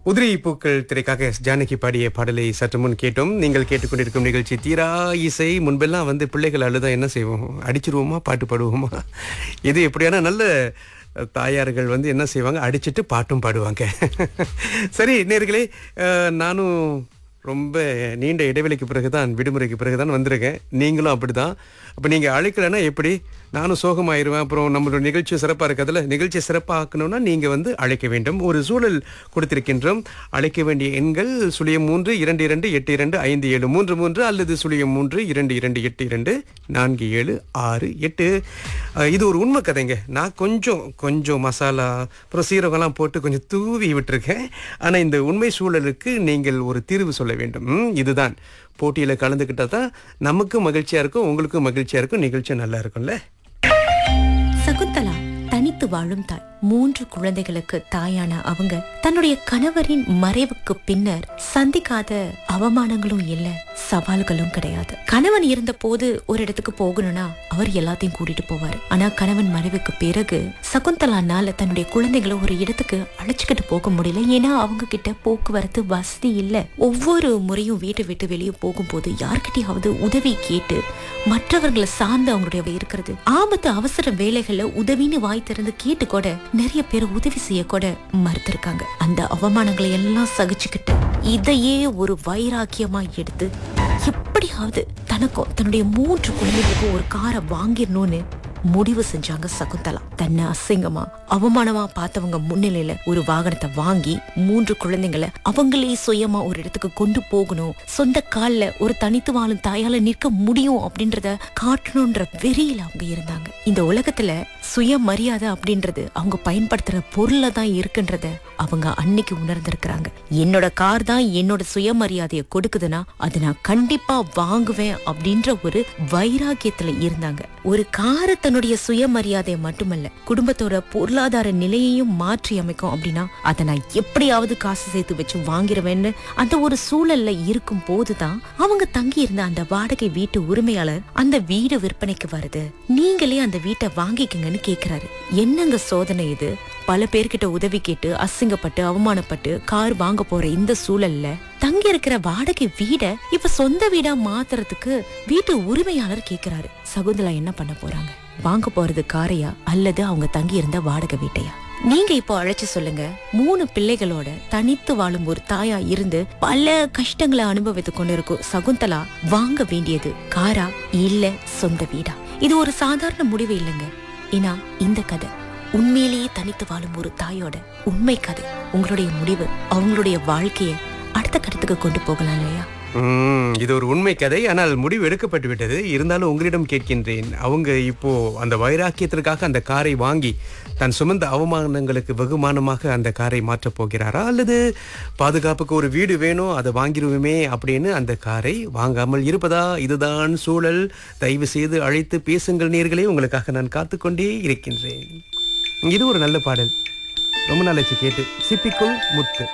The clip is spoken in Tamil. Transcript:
உதிரி பூக்கள் திரைக்காக எஸ் ஜானகி பாடிய பாடலை சற்று முன் கேட்டோம் நீங்கள் கேட்டுக்கொண்டிருக்கும் நிகழ்ச்சி தீரா இசை முன்பெல்லாம் வந்து பிள்ளைகள் அழுதா என்ன செய்வோம் அடிச்சிருவோமா பாட்டு பாடுவோமா இது எப்படியான நல்ல தாயார்கள் வந்து என்ன செய்வாங்க அடிச்சிட்டு பாட்டும் பாடுவாங்க சரி நேர்களே அஹ், நானும் ரொம்ப நீண்ட இடைவெளிக்கு பிறகுதான் விடுமுறைக்கு பிறகுதான் வந்திருக்கேன் நீங்களும் அப்படிதான் அப்போ நீங்கள் அழைக்கலைன்னா எப்படி நானும் சோகமாயிருவேன் அப்புறம் நம்மளோட நிகழ்ச்சி சிறப்பாக இருக்கிறதுல நிகழ்ச்சியை சிறப்பாக்கணும்னா நீங்கள் வந்து அழைக்க வேண்டும் ஒரு சூழல் கொடுத்திருக்கின்றோம் அழைக்க வேண்டிய எண்கள் சுழியம் மூன்று இரண்டு இரண்டு எட்டு இரண்டு ஐந்து ஏழு மூன்று மூன்று அல்லது சுழியம் மூன்று இரண்டு இரண்டு எட்டு இரண்டு நான்கு ஏழு ஆறு எட்டு அஹ், இது ஒரு உண்மை கதைங்க நான் கொஞ்சம் கொஞ்சம் மசாலா அப்புறம் சீரகம்லாம் போட்டு கொஞ்சம் தூவி விட்டுருக்கேன் ஆனால் இந்த உண்மை சூழலுக்கு நீங்கள் ஒரு தீர்வு சொல்ல வேண்டும் ம், இதுதான் போட்டியில் கலந்துக்கிட்டா தான் நமக்கும் மகிழ்ச்சியாக இருக்கும் உங்களுக்கும் மகிழ்ச்சியாக இருக்கும் நிகழ்ச்சி நல்லா இருக்கும்ல சகுந்தலா தனித்து வாழும் தாய் மூன்று குழந்தைகளுக்கு தாயான அவங்க தன்னுடைய கணவரின் மறைவுக்கு பின்னர் சந்திக்காத அவமானங்களும் இல்ல சவால்களும் கிடையாது கணவன் இருந்த போது ஒரு இடத்துக்கு போகணும்னா அவர் எல்லாத்தையும் கூட்டிட்டு போவாரு ஆனா கணவன் மறைவுக்கு பிறகு சகுந்தலானால தன்னுடைய குழந்தைகளை ஒரு இடத்துக்கு அழைச்சுக்கிட்டு போக முடியல ஏன்னா அவங்க கிட்ட போக்குவரத்து வசதி இல்ல ஒவ்வொரு முறையும் வீட்டை விட்டு வெளியே போகும்போது யார்கிட்டயாவது உதவி கேட்டு மற்றவர்களை சார்ந்து அவங்களுடைய இருக்கிறது ஆபத்து அவசர வேலைகள்ல உதவின்னு வாய் திறந்து கேட்டு கூட நிறைய பேர் உதவி செய்ய கூட மறுத்திருக்காங்க அந்த அவமானங்களை எல்லாம் சகிச்சுக்கிட்டு இதையே ஒரு வைராக்கியமா எடுத்து எப்படியாவது தனக்கும் தன்னுடைய மூன்று குழந்தைகளுக்கும் ஒரு காரை வாங்கிடணும்னு முடிவு செஞ்சாங்க சகுந்தலா தன்னை அசிங்கமா அவமானமா பார்த்தவங்க முன்னிலையில ஒரு வாகனத்தை வாங்கி மூன்று குழந்தைங்களை அவங்களே சுயமா ஒரு இடத்துக்கு கொண்டு போகணும் சொந்த கால்ல ஒரு தனித்து வாழும் தாயால நிற்க முடியும் அப்படின்றத காட்டணும்ன்ற வெறியில அவங்க இருந்தாங்க இந்த உலகத்துல சுயமரியாதை அப்படின்றது அவங்க பயன்படுத்துற பொருள்ல தான் இருக்குன்றத அவங்க அன்னைக்கு உணர்ந்திருக்கிறாங்க என்னோட கார் தான் என்னோட சுயமரியாதையை கொடுக்குதுன்னா அதை நான் கண்டிப்பா வாங்குவேன் அப்படின்ற ஒரு வைராக்கியத்துல இருந்தாங்க ஒரு காரை தன்னுடைய சுயமரியாதையை மட்டுமல்ல குடும்பத்தோட பொருளாதார நிலையையும் மாற்றி அமைக்கும் அப்படின்னா அதை நான் எப்படியாவது காசு சேர்த்து வச்சு வாங்கிருவேன்னு அந்த ஒரு சூழல்ல இருக்கும் போதுதான் அவங்க தங்கி இருந்த அந்த வாடகை வீட்டு உரிமையாளர் அந்த வீடு விற்பனைக்கு வருது நீங்களே அந்த வீட்டை வாங்கிக்கங்கன்னு கேக்குறாரு என்னங்க சோதனை இது பல பேர்கிட்ட உதவி கேட்டு அசிங்கப்பட்டு அவமானப்பட்டு கார் வாங்க போற இந்த சூழல்ல தங்கி இருக்கிற வாடகை வீட இப்ப சொந்த வீடா மாத்துறதுக்கு வீட்டு உரிமையாளர் கேக்குறாரு சகுந்தலா என்ன பண்ண போறாங்க வாங்க போறது காரையா அல்லது அவங்க தங்கி இருந்த வாடகை வீட்டையா நீங்க இப்போ அழைச்சு சொல்லுங்க மூணு பிள்ளைகளோட தனித்து வாழும் ஒரு தாயா இருந்து பல கஷ்டங்களை அனுபவித்து கொண்டிருக்கும் சகுந்தலா வாங்க வேண்டியது காரா இல்ல சொந்த வீடா இது ஒரு சாதாரண முடிவு இல்லைங்க ஏன்னா இந்த கதை உண்மையிலேயே தனித்து வாழும் ஒரு தாயோட உண்மை கதை உங்களுடைய முடிவு அவங்களுடைய வாழ்க்கைய அடுத்த கட்டத்துக்கு கொண்டு போகலாம் இல்லையா ம், இது ஒரு உண்மை கதை ஆனால் முடிவு எடுக்கப்பட்டு விட்டது இருந்தாலும் உங்களிடம் கேட்கின்றேன் அவங்க இப்போ அந்த வைராக்கியத்திற்காக அந்த காரை வாங்கி தன் சுமந்த அவமானங்களுக்கு வெகுமானமாக அந்த காரை மாற்றப் போகிறாரா அல்லது பாதுகாப்புக்கு ஒரு வீடு வேணும் அதை வாங்கிடுவோமே அப்படின்னு அந்த காரை வாங்காமல் இருப்பதா இதுதான் சூழல் தயவு செய்து அழைத்து பேசுங்கள் நேர்களே உங்களுக்காக நான் காத்துக்கொண்டே இருக்கின்றேன் இது ஒரு நல்ல பாடல் ரொம்ப நாளாச்சு கேட்டு சிப்பிக்குள் முத்து